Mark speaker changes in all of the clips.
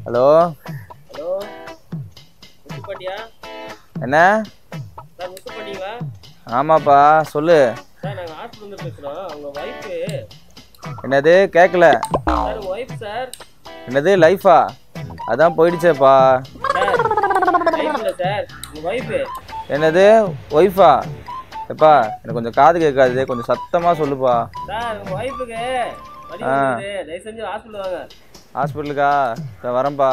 Speaker 1: Hello
Speaker 2: hello முத்துப்பாட்டியா
Speaker 1: என்ன
Speaker 2: sir முத்துப்பாட்டிங்களா
Speaker 1: ஆமாப்பா சொல்லு
Speaker 2: சார் நாங்கள் ஹாஸ்பிட்டல் பேசுகிறோம் உங்கள் ஒய்ஃபு
Speaker 1: என்னது கேட்கல
Speaker 2: சார் உங்கள் ஒய்ஃப் சார்
Speaker 1: என்னது லைஃபா அதான் போயிடுச்சேப்பா
Speaker 2: சார் லைஃப்பில் சார் உங்கள் ஒய்ஃபு
Speaker 1: என்னது ஒய்ஃபா எப்பா எனக்கு கொஞ்சம் காது கேட்காது கொஞ்சம் சத்தமாக சொல்லுப்பா
Speaker 2: சார் உங்கள் ஒய்ஃபுக்கு வலி
Speaker 1: ஆ.
Speaker 2: வந்துருக்குது தயவு செஞ்சு ஹாஸ்பிட்டல் வாங்க
Speaker 1: ஹாஸ்பிட்டலுக்கா இதோ வரேன்ப்பா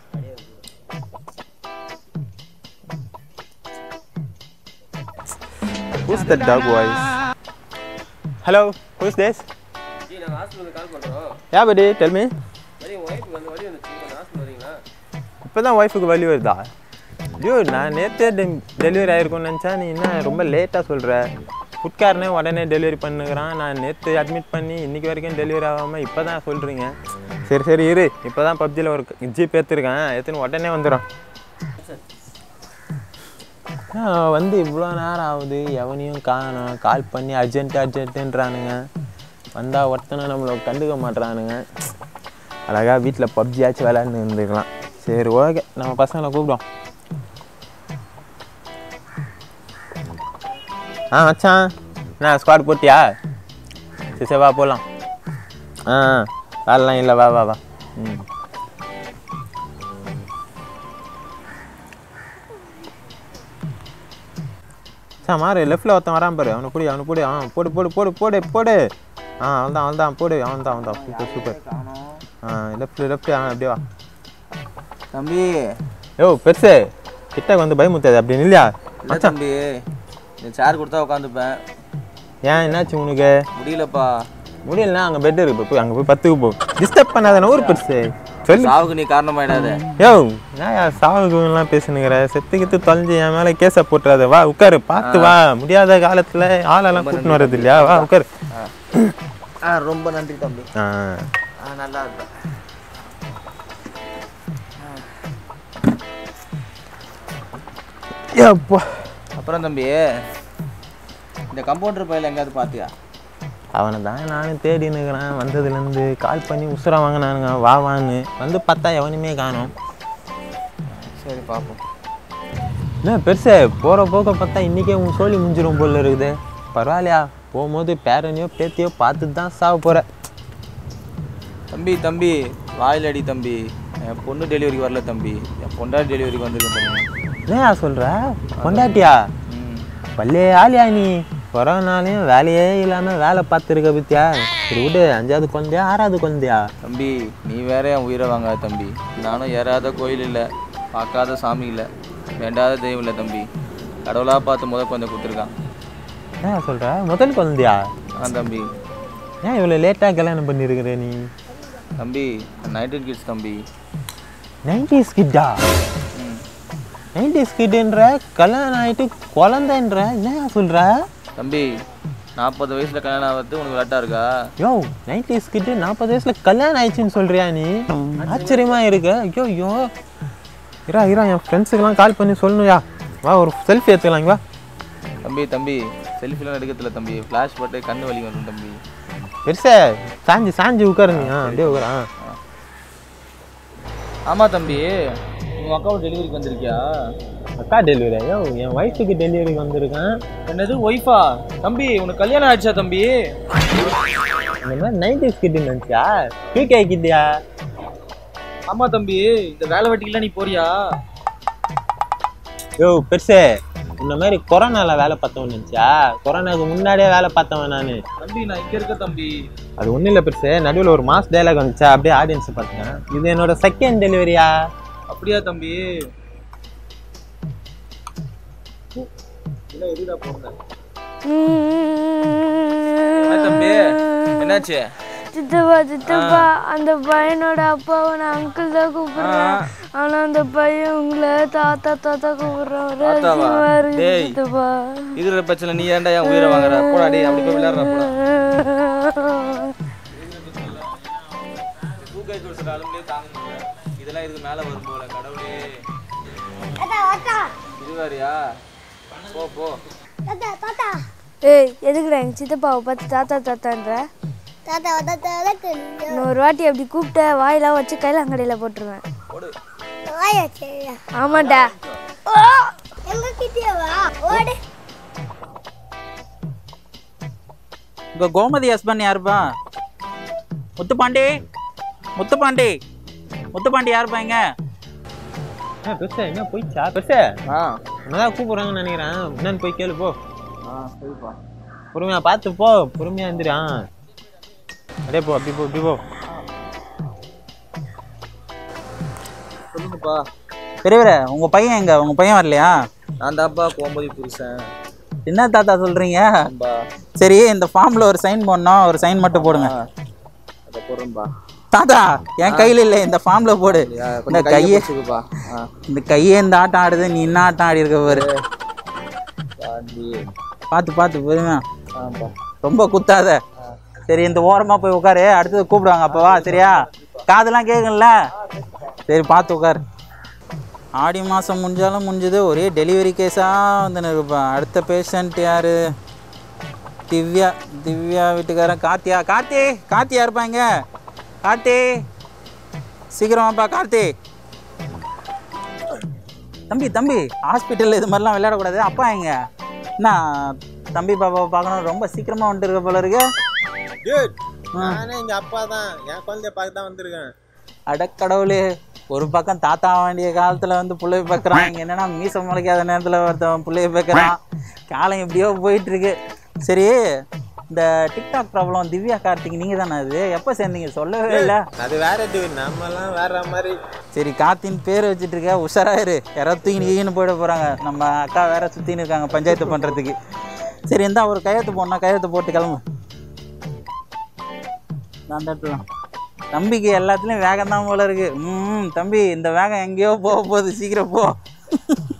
Speaker 1: Who's that dog voice?
Speaker 3: Hello, who's this?
Speaker 2: ஜி நாங்கள் ஹாஸ்பிட்டலுக்கு கால் பண்ணுறோம்
Speaker 3: Yeah, buddy, tell me.
Speaker 2: சரி உங்கள் ஒய்ஃபுக்கு வந்து வலி வந்துச்சு கொஞ்சம் ஹாஸ்பிட்டல் வரீங்களா
Speaker 3: இப்போ தான் ஒய்ஃபுக்கு வலி வருதா டியூட் நான் நேற்றே டெலிவரி ஆயிருக்கும்னு நினச்சா நீ என்ன ரொம்ப லேட்டாக சொல்கிற ஃபுட்காரனே உடனே டெலிவரி பண்ணுகிறான் நான் நேற்று அட்மிட் பண்ணி இன்னைக்கு வரைக்கும் டெலிவரி ஆகாமல் இப்போ தான் சொல்கிறீங்க சரி சரி இரு இப்போ தான் பப்ஜியில் ஒரு ஜீப் ஏற்றுருக்கேன் எடுத்துன்னு உடனே வந்துடும் நான் வந்து இவ்வளோ நேரம் ஆகுது எவனையும் காணோம் கால் பண்ணி அர்ஜென்ட் அர்ஜென்ட்டுன்றானுங்க வந்தால் ஒருத்தனை நம்மளை கண்டுக்க மாட்றானுங்க அழகா வீட்டில் பப்ஜியாச்சும் விளையாண்டு இருந்துக்கலாம் சரி ஓகே நம்ம பசங்களை கூப்பிடுவோம் ஆ மச்சான் என்ன ஸ்குவாட் போட்டியா சரி சரி வா போகலாம் ஆ ஆ, வேலைலாம் இல்லை வா வா வா ம் சார் மாறு லெஃப்டில் ஒருத்தன் வரான் பாரு அவனை பிடி அவனை பிடி அவன் போடு போடு போடு போடு போடு ஆ அவன் தான் அவன் தான் போடு அவன் தான் அவன் தான் சூப்பர் சூப்பர் ஆ லெஃப்ட் லெஃப்ட் ஆ அப்படியே வா
Speaker 1: தம்பி
Speaker 3: யோ பெருசு கிட்ட வந்து பயமுத்தாது அப்படின்னு இல்லையா
Speaker 1: இல்லை தம்பி இந்த சேர் கொடுத்தா உட்காந்துப்பேன்
Speaker 3: ஏன் என்னாச்சு உனக்கு
Speaker 1: முடியலப்பா
Speaker 3: முடியலன்னா அங்கே பெட் இருக்கு போய் அங்கே போய் பத்துக்கு போ டிஸ்டர்ப் பண்ணாதானே ஒரு பெருசு சொல்லு
Speaker 1: சாவுக்கு நீ காரணமாயிடாத
Speaker 3: யோ நான் சாவுக்குலாம் பேசுனுங்கிற செத்து கித்து தொலைஞ்சு என் மேலே கேஸை போட்டுறாத வா உட்காரு பார்த்து வா முடியாத காலத்தில் ஆளெல்லாம் கூட்டின்னு வர்றது இல்லையா வா உட்காரு
Speaker 1: ஆ ரொம்ப நன்றி தம்பி
Speaker 3: ஆ
Speaker 1: ஆ நல்லா இருப்பேன்
Speaker 3: அப்பா
Speaker 1: அப்புறம் தம்பி இந்த கம்பவுண்டர் பையில எங்கேயாவது பார்த்தியா
Speaker 3: அவனை தான் நானும் தேடி நிற்கிறேன் வந்ததுலேருந்து கால் பண்ணி உசுரா வாங்கினானுங்க வா வான்னு வந்து பார்த்தா எவனுமே காணோம்
Speaker 1: சரி பார்ப்போம்
Speaker 3: என்ன பெருசே போகிற போக்க பார்த்தா இன்றைக்கே உன் சோழி முடிஞ்சிரும் போல இருக்குது பரவாயில்லையா போகும்போது பேரனையோ பேத்தியோ பார்த்துட்டு தான் சாவ போகிற
Speaker 1: தம்பி தம்பி வாயில் அடி தம்பி என் பொண்ணு டெலிவரிக்கு வரல தம்பி என் பொண்டாட்டி டெலிவரிக்கு வந்திருக்கேன்
Speaker 3: என்னையா சொல்கிற பொண்டாட்டியா
Speaker 1: ம்
Speaker 3: பல்லே ஆலியா நீ கொரோனாலையும் வேலையே இல்லாமல் வேலை பார்த்துருக்க பத்தியா சரி விடு அஞ்சாவது குழந்தையா ஆறாவது குழந்தையா
Speaker 1: தம்பி நீ வேற என் உயிரை வாங்காத தம்பி நானும் ஏறாத கோயில் இல்லை பார்க்காத சாமி இல்லை வேண்டாத தெய்வம் இல்லை தம்பி கடவுளாக பார்த்து முத குழந்தை கொடுத்துருக்கான்
Speaker 3: என்ன சொல்கிற முதல் குழந்தையா
Speaker 1: ஆ தம்பி
Speaker 3: ஏன் இவ்வளோ லேட்டாக கல்யாணம் பண்ணியிருக்கிற நீ
Speaker 1: தம்பி நைன்டீன் கிட்ஸ் தம்பி
Speaker 3: நைன்டிஸ் கிட்டா
Speaker 1: ம்
Speaker 3: நைன்டிஸ் கிட்டுன்ற கல்யாணம் ஆகிட்டு குழந்தைன்ற என்ன சொல்கிற
Speaker 1: தம்பி நாற்பது வயசில் கல்யாணம் ஆகிறது உனக்கு விளாட்டா இருக்கா
Speaker 3: யோ நைன்டிஸ் கிட்டு நாற்பது வயசில் கல்யாணம் ஆயிடுச்சுன்னு சொல்கிறியா நீ ஆச்சரியமா இருக்க ஐயோ ஐயோ இரா இரா என் ஃப்ரெண்ட்ஸுக்கெல்லாம் கால் பண்ணி சொல்லணும்யா வா ஒரு செல்ஃபி எடுத்துக்கலாம் இங்க வா
Speaker 1: தம்பி தம்பி செல்ஃபிலாம் எடுக்கிறதில்ல தம்பி ஃப்ளாஷ் போட்டு கண்ணு வலி வரும் தம்பி
Speaker 3: பெருசே சாஞ்சி சாஞ்சி உட்காருங்க ஆ அப்படியே உட்காரு ஆ
Speaker 1: ஆமாம் தம்பி உங்கள் அக்காவை டெலிவரிக்கு வந்திருக்கியா
Speaker 3: அக்கா டெலிவரி ஐயோ என் ஒய்ஃபுக்கு டெலிவரிக்கு வந்திருக்கேன்
Speaker 1: என்னது ஒய்ஃபா தம்பி உனக்கு கல்யாணம் ஆயிடுச்சா தம்பி
Speaker 3: இந்த மாதிரி நைன்டிஸ் கிட்டு நினச்சா பிகே கிட்டியா
Speaker 1: ஆமாம் தம்பி இந்த வேலை வெட்டிக்கெல்லாம் நீ போறியா
Speaker 3: யோ பெருசே இந்த மாதிரி கொரோனால வேலை பார்த்தவன் நினச்சா கொரோனாக்கு முன்னாடியே வேலை பார்த்தவன் நான்
Speaker 1: தம்பி நான் இங்கே இருக்க தம்பி
Speaker 3: அது ஒன்றும் இல்லை பெருசு நடுவில் ஒரு மாஸ் டைலாக் வந்துச்சா அப்படியே ஆடியன்ஸ் பார்த்தேன் இது என்னோட செகண்ட் டெலிவரியா
Speaker 1: அப்படியா தம்பி இல்லை எதுடா போங்க தம்பி என்னாச்சு
Speaker 4: சித்தப்பா சித்தப்பா அந்த பையனோட அப்பாவை நான் அங்கிள் தான் கூப்பிடுறேன் ஆனா அந்த பையன் உங்களை தாத்தா தாத்தா கூப்பிடுறான்
Speaker 1: தாத்தாவா?
Speaker 4: ரசிகமா இருக்கு
Speaker 1: டேய்.
Speaker 4: சித்தப்பா
Speaker 1: இருக்கிற பிரச்சனை நீ ஏன்டா என் உயிரை வாங்குற போடா டேய் அப்படி போய் விளையாடுற போடா தூக்கை சொல்ற அளவுலயே தாங்க முடியல இதெல்லாம் இதுக்கு மேல வரும் போல கடவுளே இதுவாரியா போ போ
Speaker 4: ஏய் எதுக்குடா எங்க சித்தப்பாவை பார்த்து தாத்தா தாத்தான்ற
Speaker 5: தாத்தா தாத்தா
Speaker 4: இன்னொரு வாட்டி அப்படி கூப்பிட்ட வாயெல்லாம் வச்சு கைலாங்கடையில் போட்டுருவேன் ஆமாண்டா
Speaker 5: உங்க கோமதி ஹஸ்பண்ட் யாருப்பா முத்துப்பாண்டி முத்துப்பாண்டி முத்துப்பாண்டி யாருப்பா இங்க
Speaker 3: ஆ பெருசா என்ன போயிச்சா பெருசா
Speaker 1: ஆ
Speaker 3: என்னதான் கூப்பிடுறாங்கன்னு நினைக்கிறேன் என்னன்னு போய் கேளு போ
Speaker 1: ஆ சரிப்பா
Speaker 3: பொறுமையா பார்த்து போ பொறுமையா இருந்துரு ஆ அப்படியே போ அப்படி போ இப்படி போ
Speaker 1: சொல்லுங்கப்பா
Speaker 5: பெரியவரே உங்க பையன் எங்க உங்க பையன் வரலையா
Speaker 1: நான் தான்ப்பா கோமதி புருஷன்
Speaker 5: என்ன தாத்தா சொல்றீங்க
Speaker 1: ஆம்பா
Speaker 5: சரி இந்த ஃபார்ம்ல ஒரு சைன் போடணும் ஒரு சைன் மட்டும் போடுங்க
Speaker 1: அதை போடுறேன்பா
Speaker 5: தாத்தா என் கையில இல்ல இந்த ஃபார்ம்ல போடு இந்த
Speaker 1: கொஞ்சம்
Speaker 5: கையை
Speaker 1: கையை பிடிச்சிக்குப்பா ஆ
Speaker 5: இந்த கையே இந்த ஆட்டம் ஆடுது நீ என்ன ஆட்டம் ஆடி இருக்க பாரு
Speaker 1: பாண்டி
Speaker 5: பார்த்து பார்த்து பொறுமையா
Speaker 1: ஆம்பா
Speaker 5: ரொம்ப குத்தாத சரி இந்த ஓரமா போய் உட்காரு அடுத்தது கூப்பிடுவாங்க அப்பவா சரியா காதெல்லாம் கேட்கும்ல சரி பார்த்து உட்காரு ஆடி மாதம் முடிஞ்சாலும் முடிஞ்சது ஒரே டெலிவரி கேஸாக வந்து இருக்குப்பா அடுத்த பேஷண்ட் யாரு திவ்யா திவ்யா வீட்டுக்காரன் கார்த்தியா கார்த்தி கார்த்தியா இருப்பாங்க கார்த்தி சீக்கிரம் வாப்பா கார்த்தி தம்பி தம்பி ஹாஸ்பிட்டலில் இது மாதிரிலாம் விளையாடக்கூடாது அப்பா எங்க என்ன தம்பி பாப்பாவை பார்க்கணும் ரொம்ப சீக்கிரமாக வந்துட்டு இருக்க போல இருக்கு
Speaker 3: டேட் நானே எங்க அப்பா தான் என் குழந்தைய பார்க்க தான் வந்திருக்கேன்
Speaker 5: அடக்கடவுளே ஒரு பக்கம் தாத்தா வேண்டிய காலத்தில் வந்து பிள்ளைய பார்க்குறான் இங்கே என்னன்னா மீசம் முளைக்காத நேரத்தில் ஒருத்தன் பிள்ளைய பார்க்குறான் காலம் எப்படியோ போயிட்டு இருக்கு சரி இந்த டிக்டாக் ப்ராப்ளம் திவ்யா கார்த்திக் நீங்கள் தானே அது எப்போ சேர்ந்தீங்க சொல்லவே இல்லை
Speaker 3: அது வேற dude நம்மலாம் வேற மாதிரி
Speaker 5: சரி கார்த்தின்னு பேர் வச்சுட்டு இருக்க உஷாராயிரு யாராவது தூக்கி நீங்கன்னு போயிட போகிறாங்க நம்ம அக்கா வேற சுற்றின்னு இருக்காங்க பஞ்சாயத்து பண்ணுறதுக்கு சரி இந்தா ஒரு கையெழுத்து போடணும் கையெழுத்து போட்டு கிளம்பு நான் தட்டுலாம் தம்பிக்கு எல்லாத்துலேயும் வேகம் தான் போல இருக்கு ம் தம்பி இந்த வேகம் எங்கேயோ போக போகுது சீக்கிரம் போ